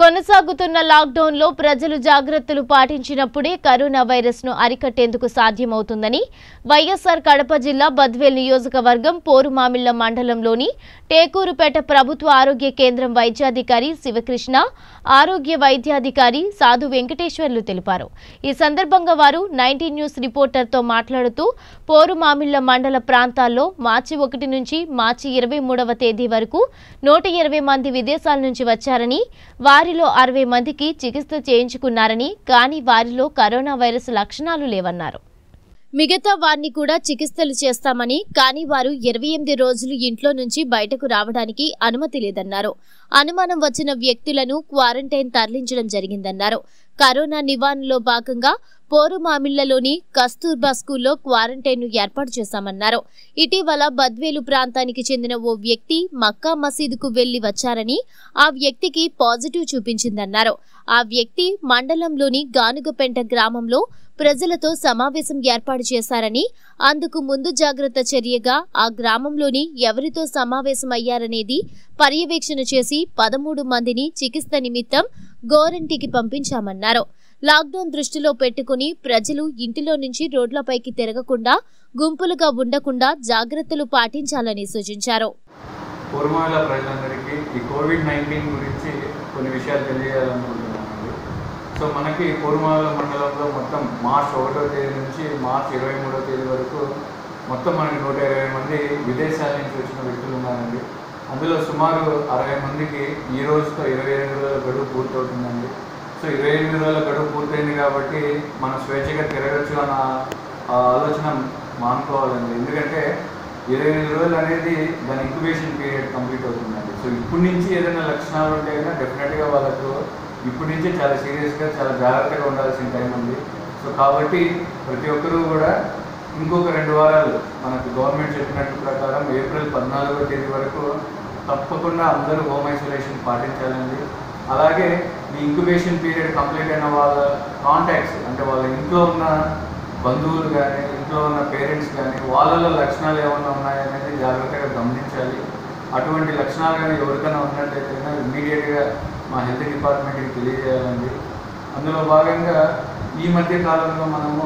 కొనసాగుతున్న లాక్డౌన్లో ప్రజలు జాగ్రత్తలు పాటించినప్పుడే కరోనా వైరస్ ను అరికట్టేందుకు సాధ్యమవుతుందని వైఎస్ఆర్ కడప జిల్లా బద్వేల్ నియోజకవర్గం పోరుమామిళ్ల మండలంలోని టేకూరుపేట ప్రభుత్వ ఆరోగ్య కేంద్రం వైద్యాధికారి శివకృష్ణ ఆరోగ్య వైద్యాధికారి సాధు వెంకటేశ్వర్లు తెలిపారు ఈ సందర్భంగా వారు నైన్టీన్ న్యూస్ రిపోర్టర్తో మాట్లాడుతూ పోరుమామిళ్ల మండల ప్రాంతాల్లో మార్చి ఒకటి నుంచి మార్చి ఇరవై మూడవ తేదీ వరకు నూట ఇరవై మంది విదేశాల నుంచి వచ్చారని వారిలో అరవై మందికి చికిత్స చేయించుకున్నారని కానీ వారిలో కరోనా వైరస్ లక్షణాలు లేవన్నారు మిగతా వారిని కూడా చికిత్సలు చేస్తామని కానీ వారు ఇరవై ఎనిమిది రోజులు ఇంట్లో నుంచి బయటకు రావడానికి అనుమతి లేదన్నారు అనుమానం వచ్చిన వ్యక్తులను క్వారంటైన్ తరలించడం జరిగిందన్నారు కరోనా నివారణలో భాగంగా పోరుమామిళ్లలోని కస్తూర్బా స్కూల్లో క్వారంటైన్ ను ఏర్పాటు చేశామన్నారు ఇటీవల బద్వేలు ప్రాంతానికి చెందిన ఓ వ్యక్తి మక్కా మసీదుకు వెళ్లి వచ్చారని ఆ వ్యక్తికి పాజిటివ్ చూపించిందన్నారు ఆ వ్యక్తి మండలంలోని గానుగపెంట గ్రామంలో ప్రజలతో సమావేశం ఏర్పాటు చేశారని అందుకు ముందు జాగ్రత్త చర్యగా ఆ గ్రామంలోని ఎవరితో సమావేశమయ్యారనేది పర్యవేక్షణ చేసి పదమూడు మందిని చికిత్స నిమిత్తం గోరంటికి పంపించామన్నారు లాక్డౌన్ దృష్టిలో పెట్టుకుని ప్రజలు ఇంటిలో నుంచి రోడ్లపైకి తిరగకుండా గుంపులుగా ఉండకుండా జాగ్రత్తలు పాటించాలని సూచించారు పూర్వమాల ప్రజలందరికీ ఈ కోవిడ్ నైన్టీన్ గురించి కొన్ని విషయాలు తెలియజేయాలనుకుంటున్నానండి సో మనకి పూర్వమాల మండలంలో మొత్తం మార్చ్ ఒకటో తేదీ నుంచి మార్చ్ ఇరవై మూడో తేదీ వరకు మొత్తం మనకి నూట ఇరవై మంది విదేశాల నుంచి వచ్చిన వ్యక్తులు ఉన్నారండి అందులో సుమారు అరవై మందికి ఈ రోజుతో ఇరవై ఎనిమిది రోజుల గడువు పూర్తవుతుందండి సో ఇరవై ఎనిమిది రోజుల గడువు పూర్తయింది కాబట్టి మనం స్వేచ్ఛగా తిరగచ్చు అన్న ఆ ఆలోచన మానుకోవాలండి ఎందుకంటే ఇరవై ఎనిమిది రోజులు అనేది దాని ఇంక్యుబేషన్ పీరియడ్ కంప్లీట్ అవుతుందండి సో ఇప్పటి నుంచి ఏదైనా లక్షణాలు ఉంటే కనుక డెఫినెట్గా వాళ్ళకు ఇప్పటి నుంచే చాలా సీరియస్గా చాలా జాగ్రత్తగా ఉండాల్సిన టైం ఉంది సో కాబట్టి ప్రతి ఒక్కరూ కూడా ఇంకొక రెండు వారాలు మనకు గవర్నమెంట్ చెప్పినట్టు ప్రకారం ఏప్రిల్ పద్నాలుగో తేదీ వరకు తప్పకుండా అందరూ హోమ్ ఐసోలేషన్ పాటించాలండి అలాగే ఈ ఇంక్యుబేషన్ పీరియడ్ కంప్లీట్ అయిన వాళ్ళ కాంటాక్ట్స్ అంటే వాళ్ళ ఇంట్లో ఉన్న బంధువులు కానీ ఇంట్లో ఉన్న పేరెంట్స్ కానీ వాళ్ళలో లక్షణాలు ఏమైనా ఉన్నాయనేది జాగ్రత్తగా గమనించాలి అటువంటి లక్షణాలు కానీ ఎవరికైనా ఉన్నట్లయితే ఇమ్మీడియట్గా మా హెల్త్ డిపార్ట్మెంట్కి తెలియజేయాలండి అందులో భాగంగా ఈ మధ్య కాలంలో మనము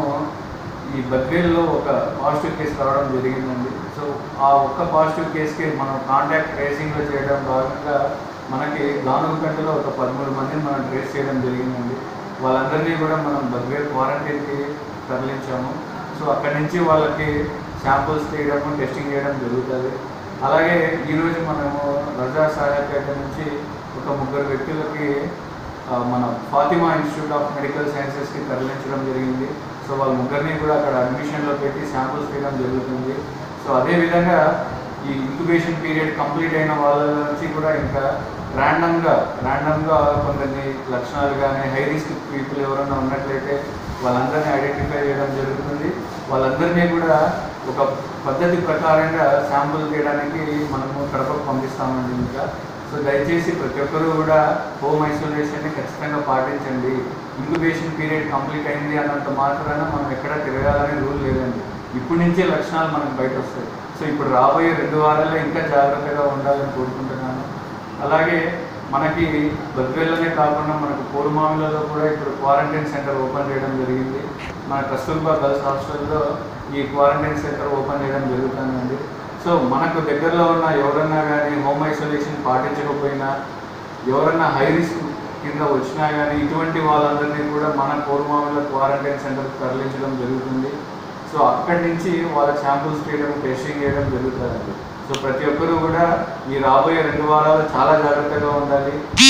ఈ బద్వేల్లో ఒక పాజిటివ్ కేసు రావడం జరిగిందండి సో ఆ ఒక్క పాజిటివ్ కేసుకి మనం కాంటాక్ట్ ట్రేసింగ్లో చేయడం భాగంగా మనకి గానుగుపేటలో ఒక పదమూడు మందిని మనం ట్రేస్ చేయడం జరిగిందండి వాళ్ళందరినీ కూడా మనం బద్వేల్ క్వారంటైన్కి తరలించాము సో అక్కడి నుంచి వాళ్ళకి శాంపుల్స్ తీయడము టెస్టింగ్ చేయడం జరుగుతుంది అలాగే ఈరోజు మనము రజా సాహెబ్పేట నుంచి ఒక ముగ్గురు వ్యక్తులకి ఆ, మన ఫాతిమా ఇన్స్టిట్యూట్ ఆఫ్ మెడికల్ సైన్సెస్కి తరలించడం జరిగింది సో వాళ్ళ ముగ్గురిని కూడా అక్కడ అడ్మిషన్లో పెట్టి శాంపుల్స్ తీయడం జరుగుతుంది సో అదేవిధంగా ఈ ఇంక్యుబేషన్ పీరియడ్ కంప్లీట్ అయిన వాళ్ళ నుంచి కూడా ఇంకా ర్యాండమ్గా ర్యాండమ్గా కొన్ని లక్షణాలు కానీ హై రిస్క్ పీపుల్ ఎవరైనా ఉన్నట్లయితే వాళ్ళందరినీ ఐడెంటిఫై చేయడం జరుగుతుంది వాళ్ళందరినీ కూడా ఒక పద్ధతి ప్రకారంగా శాంపుల్ తీయడానికి మనము కడపకు పంపిస్తామండి ఇంకా సో దయచేసి ప్రతి ఒక్కరూ కూడా హోమ్ ఐసోలేషన్ని ఖచ్చితంగా పాటించండి ఇంక్యుబేషన్ పీరియడ్ కంప్లీట్ అయింది అన్నంత మాత్రాన మనం ఎక్కడ తిరగాలనే రూల్ లేదండి ఇప్పటి నుంచే లక్షణాలు మనకు బయట వస్తాయి సో ఇప్పుడు రాబోయే రెండు వారాల్లో ఇంకా జాగ్రత్తగా ఉండాలని కోరుకుంటున్నాను అలాగే మనకి బద్వేళ్ళనే కాకుండా మనకు పూర్వమామిలలో కూడా ఇప్పుడు క్వారంటైన్ సెంటర్ ఓపెన్ చేయడం జరిగింది మన కస్తూర్బా గర్ల్స్ హాస్టల్లో ఈ క్వారంటైన్ సెంటర్ ఓపెన్ చేయడం జరుగుతుందండి సో మనకు దగ్గరలో ఉన్న ఎవరన్నా కానీ హోమ్ ఐసోలేషన్ పాటించకపోయినా ఎవరన్నా హై రిస్క్ కింద వచ్చినా కానీ ఇటువంటి వాళ్ళందరినీ కూడా మన పూర్వమామిలో క్వారంటైన్ సెంటర్కి తరలించడం జరుగుతుంది సో అక్కడి నుంచి వాళ్ళ శాంపుల్స్ తీయడం టెస్టింగ్ చేయడం జరుగుతుందండి సో ప్రతి ఒక్కరూ కూడా ఈ రాబోయే రెండు వారాలు చాలా జాగ్రత్తగా ఉండాలి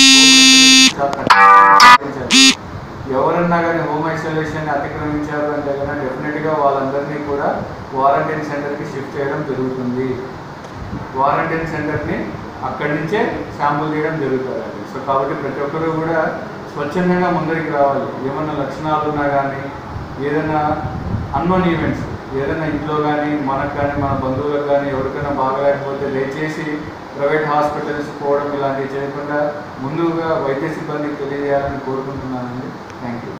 చాలా పాటించాలి. ఎవరన్నా కానీ హోమ్ ఐసోలేషన్ అతిక్రమించారు అంటే కనుక డెఫినెట్గా వాళ్ళందరినీ కూడా క్వారంటైన్ సెంటర్కి షిఫ్ట్ చేయడం జరుగుతుంది క్వారంటైన్ సెంటర్ని అక్కడి నుంచే శాంపుల్ తీయడం జరుగుతుందండి సో కాబట్టి ప్రతి ఒక్కరూ కూడా స్వచ్ఛందంగా ముందరికి రావాలి ఏమన్నా లక్షణాలు ఉన్నా కానీ ఏదైనా అన్నోన్ ఈవెంట్స్ ఏదైనా ఇంట్లో కానీ మనకు కానీ మన బంధువులకు కానీ ఎవరికైనా బాగలేకపోతే దయచేసి ప్రైవేట్ హాస్పిటల్స్ పోవడం ఇలాంటివి చేయకుండా ముందుగా వైద్య సిబ్బందికి తెలియజేయాలని కోరుకుంటున్నానండి థ్యాంక్ యూ